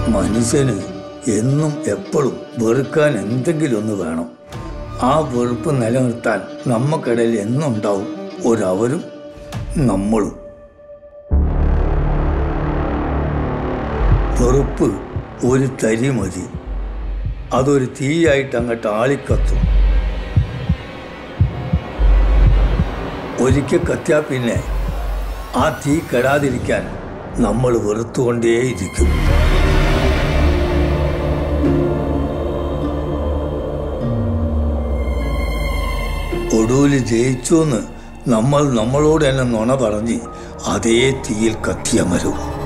മനുഷ്യന് എന്നും എപ്പോഴും വെറുക്കാൻ എന്തെങ്കിലും ഒന്ന് വേണം ആ വെറുപ്പ് നിലനിർത്താൻ നമ്മക്കിടയിൽ എന്നുണ്ടാവും ഒരവരും നമ്മളും വെറുപ്പ് ഒരു തരി മതി അതൊരു തീയായിട്ട് അങ്ങോട്ട് ആളിക്കത്തും ഒരിക്കൽ കത്തിയാൽ പിന്നെ ആ തീ കെടാതിരിക്കാൻ നമ്മൾ വെറുത്തുകൊണ്ടേയിരിക്കും ഒടുവിൽ ജയിച്ചു എന്ന് നമ്മൾ നമ്മളോട് തന്നെ നുണ പറഞ്ഞ് അതേ തീയിൽ കത്തിയമരും